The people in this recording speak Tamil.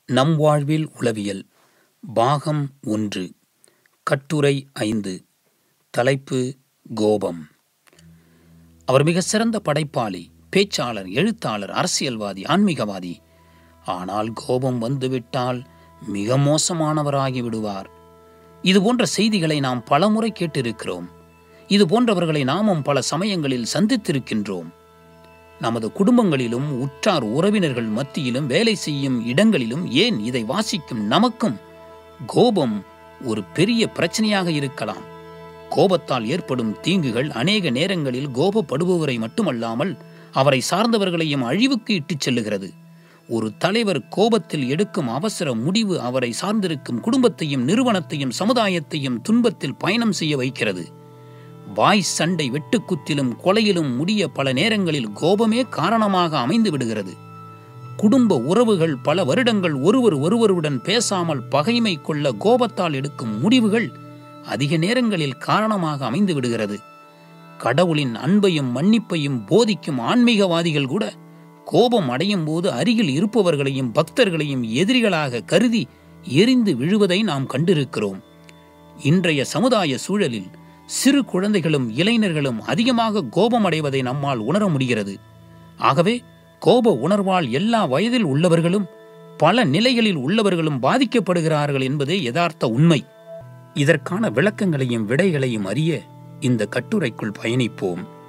நம் வாழ்வில் உளவியல் பாகம் ஒன்று கட்டுரை ஐந்து தலைப்பு கோபம் அவர் மிக சிறந்த படைப்பாளி பேச்சாளர் எழுத்தாளர் அரசியல்வாதி ஆன்மீகவாதி ஆனால் கோபம் வந்துவிட்டால் மிக மோசமானவராகி விடுவார் இது போன்ற செய்திகளை நாம் பலமுறை கேட்டிருக்கிறோம் இது போன்றவர்களை நாமும் பல சமயங்களில் சந்தித்திருக்கின்றோம் நமது குடும்பங்களிலும் உற்றார் உறவினர்கள் மத்தியிலும் வேலை செய்யும் இடங்களிலும் ஏன் இதை வாசிக்கும் நமக்கும் கோபம் ஒரு பெரிய பிரச்சனையாக இருக்கலாம் கோபத்தால் ஏற்படும் தீங்குகள் அநேக நேரங்களில் கோபப்படுபவரை மட்டுமல்லாமல் அவரை சார்ந்தவர்களையும் அழிவுக்கு இட்டுச் செல்லுகிறது ஒரு தலைவர் கோபத்தில் எடுக்கும் அவசர முடிவு அவரை சார்ந்திருக்கும் குடும்பத்தையும் நிறுவனத்தையும் சமுதாயத்தையும் துன்பத்தில் பயணம் செய்ய வைக்கிறது வாய் சண்டை வெட்டுக்குத்திலும் கொலையிலும் முடிய பல நேரங்களில் கோபமே காரணமாக அமைந்து விடுகிறது குடும்ப உறவுகள் பல வருடங்கள் ஒருவர் ஒருவருடன் பேசாமல் பகைமை கொள்ள கோபத்தால் எடுக்கும் முடிவுகள் அதிக நேரங்களில் காரணமாக அமைந்து விடுகிறது கடவுளின் அன்பையும் மன்னிப்பையும் போதிக்கும் ஆன்மீகவாதிகள் கூட கோபம் அடையும் போது அருகில் இருப்பவர்களையும் பக்தர்களையும் எதிரிகளாக கருதி எரிந்து விழுவதை நாம் கண்டிருக்கிறோம் இன்றைய சமுதாய சூழலில் சிறு குழந்தைகளும் இளைஞர்களும் அதிகமாக கோபம் அடைவதை நம்மால் உணர முடிகிறது ஆகவே கோப உணர்வால் எல்லா வயதில் உள்ளவர்களும் பல நிலைகளில் உள்ளவர்களும் பாதிக்கப்படுகிறார்கள் என்பதே யதார்த்த உண்மை இதற்கான விளக்கங்களையும் விடைகளையும் அறிய இந்த கட்டுரைக்குள் பயணிப்போம்